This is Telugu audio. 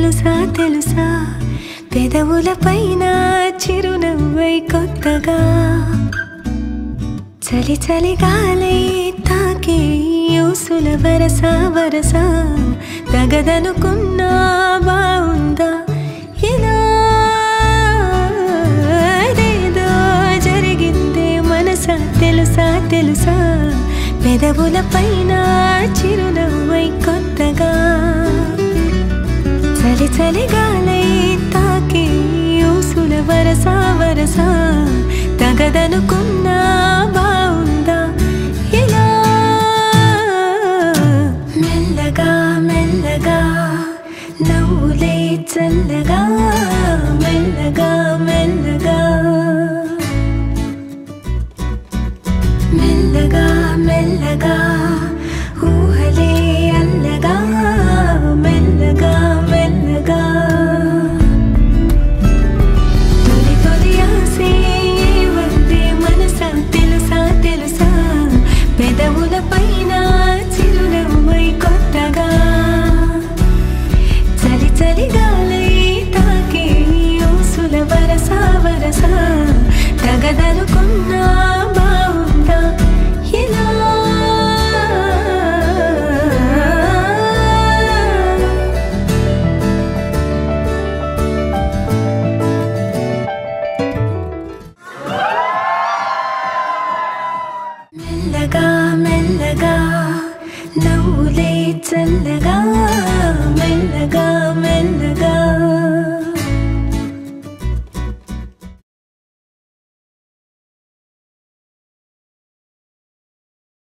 తెలుసా తెలుసా పెదవుల పైన చిరునవ్వై కొత్తగా చలి చలి గాలై తాకే యూసుల వరస వరస తగదనుకున్నా బాగుందా ఇలా అదేదో జరిగిందే మనసా తెలుసా తెలుసా పెదవుల పైన చిరునవ్వై కొత్తగా చలి చలి గాలై తాకి ఊసుల వరస వరస తగదనుకున్నా బాగుందా ఇలా మెల్లగా మెల్లగా నవ్వులే చల్లగా మెల్లగా మెల్లగా మెల్లగా మెల్లగా ఊహలే అల్లగా మెల్లగా మెల్లగా తొలి తొలి ఆసే వందే మనసా తెలుసా తెలుసా పెదవుల పైన చిరునవ్వై కొత్తగా చలి చలి గాలై తాకే ఊసుల వరస వరస తగదనుకున్నా బాగుందా ఇలా మెల్లగా మెల్లగా నవ్వులే చల్లగా మెల్లగా